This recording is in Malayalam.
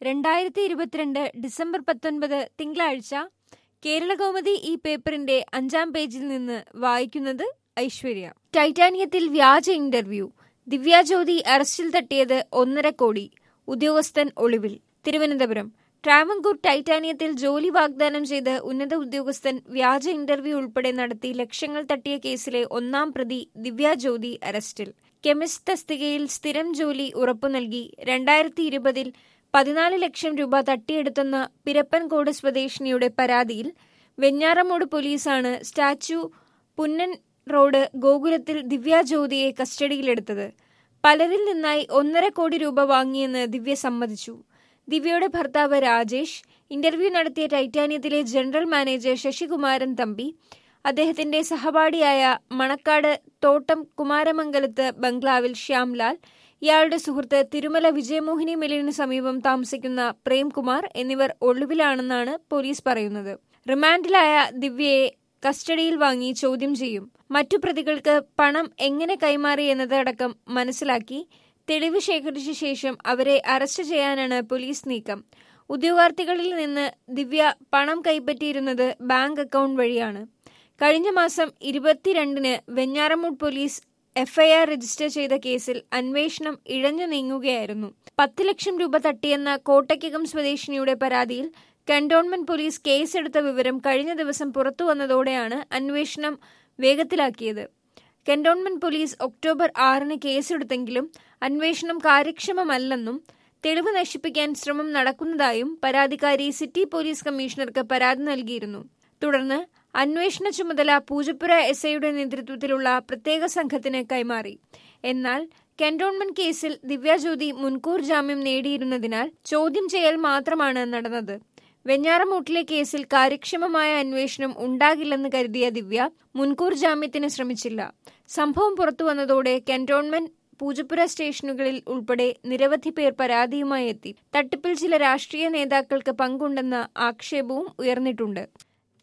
രണ്ടായിരത്തി ഇരുപത്തിരണ്ട് ഡിസംബർ പത്തൊൻപത് തിങ്കളാഴ്ച കേരളകൗമുദി ഈ പേപ്പറിന്റെ അഞ്ചാം പേജിൽ നിന്ന് വായിക്കുന്നത് ഐശ്വര്യ ടൈറ്റാനിയത്തിൽ വ്യാജ ഇന്റർവ്യൂ ദിവ്യാജ്യോതി അറസ്റ്റിൽ തട്ടിയത് ഒന്നര കോടി ഉദ്യോഗസ്ഥൻ ഒളിവിൽ തിരുവനന്തപുരം ട്രാവൻകൂർ ടൈറ്റാനിയത്തിൽ ജോലി വാഗ്ദാനം ചെയ്ത് ഉന്നത ഉദ്യോഗസ്ഥൻ വ്യാജ ഇന്റർവ്യൂ ഉൾപ്പെടെ നടത്തി ലക്ഷങ്ങൾ തട്ടിയ കേസിലെ ഒന്നാം പ്രതി ദിവ്യാജ്യോതി അറസ്റ്റിൽ കെമിസ്റ്റ് തസ്തികയിൽ സ്ഥിരം ജോലി ഉറപ്പു നൽകി രണ്ടായിരത്തി ഇരുപതിൽ പതിനാല് ലക്ഷം രൂപ തട്ടിയെടുത്തെന്ന പിരപ്പൻകോട് സ്വദേശിനിയുടെ പരാതിയിൽ വെഞ്ഞാറമൂട് പോലീസാണ് സ്റ്റാച്യു പുന്നൻ റോഡ് ഗോകുലത്തിൽ ദിവ്യാജ്യോതിയെ കസ്റ്റഡിയിലെടുത്തത് പലരിൽ നിന്നായി ഒന്നര കോടി രൂപ വാങ്ങിയെന്ന് ദിവ്യ സമ്മതിച്ചു ദിവ്യയുടെ ഭർത്താവ് രാജേഷ് ഇന്റർവ്യൂ നടത്തിയ ടൈറ്റാനിയത്തിലെ ജനറൽ മാനേജർ ശശികുമാരൻ തമ്പി അദ്ദേഹത്തിന്റെ സഹപാഠിയായ മണക്കാട് തോട്ടം കുമാരമംഗലത്ത് ബംഗ്ലാവിൽ ശ്യാംലാൽ ഇയാളുടെ സുഹൃത്ത് തിരുമല വിജയമോഹിനി മില്ലിനു സമീപം താമസിക്കുന്ന പ്രേംകുമാർ എന്നിവർ ഒളിവിലാണെന്നാണ് പോലീസ് പറയുന്നത് റിമാൻഡിലായ ദിവ്യയെ കസ്റ്റഡിയിൽ വാങ്ങി ചോദ്യം ചെയ്യും മറ്റു പ്രതികൾക്ക് പണം എങ്ങനെ കൈമാറി എന്നതടക്കം മനസ്സിലാക്കി തെളിവ് ശേഖരിച്ച ശേഷം അവരെ അറസ്റ്റ് ചെയ്യാനാണ് പോലീസ് നീക്കം ഉദ്യോഗാർത്ഥികളിൽ നിന്ന് ദിവ്യ പണം കൈപ്പറ്റിയിരുന്നത് ബാങ്ക് അക്കൗണ്ട് വഴിയാണ് കഴിഞ്ഞ മാസം ഇരുപത്തിരണ്ടിന് വെഞ്ഞാറമൂട് പോലീസ് എഫ്ഐആർ രജിസ്റ്റർ ചെയ്ത കേസിൽ അന്വേഷണം ഇഴഞ്ഞു നീങ്ങുകയായിരുന്നു പത്ത് ലക്ഷം രൂപ തട്ടിയെന്ന കോട്ടയ്ക്കകം സ്വദേശിനിയുടെ പരാതിയിൽ കന്റോൺമെന്റ് പോലീസ് കേസെടുത്ത വിവരം കഴിഞ്ഞ ദിവസം പുറത്തുവന്നതോടെയാണ് അന്വേഷണം വേഗത്തിലാക്കിയത് കന്റോൺമെന്റ് പോലീസ് ഒക്ടോബർ ആറിന് കേസെടുത്തെങ്കിലും അന്വേഷണം കാര്യക്ഷമമല്ലെന്നും തെളിവ് നശിപ്പിക്കാൻ ശ്രമം നടക്കുന്നതായും പരാതിക്കാരി സിറ്റി പോലീസ് കമ്മീഷണർക്ക് പരാതി നൽകിയിരുന്നു തുടർന്ന് അന്വേഷണ ചുമതല പൂജപ്പുര എസ് ഐയുടെ നേതൃത്വത്തിലുള്ള പ്രത്യേക സംഘത്തിന് കൈമാറി എന്നാൽ കന്റോൺമെന്റ് കേസിൽ ദിവ്യാജ്യോതി മുൻകൂർ ജാമ്യം നേടിയിരുന്നതിനാൽ ചോദ്യം ചെയ്യൽ മാത്രമാണ് നടന്നത് വെഞ്ഞാറമൂട്ടിലെ കേസിൽ കാര്യക്ഷമമായ അന്വേഷണം ഉണ്ടാകില്ലെന്ന് കരുതിയ ദിവ്യ മുൻകൂർ ജാമ്യത്തിന് ശ്രമിച്ചില്ല സംഭവം പുറത്തുവന്നതോടെ കന്റോൺമെന്റ് പൂജപ്പുര സ്റ്റേഷനുകളിൽ ഉൾപ്പെടെ നിരവധി പേർ പരാതിയുമായി എത്തി തട്ടിപ്പിൽ ചില രാഷ്ട്രീയ നേതാക്കൾക്ക് പങ്കുണ്ടെന്ന ആക്ഷേപവും ഉയർന്നിട്ടുണ്ട്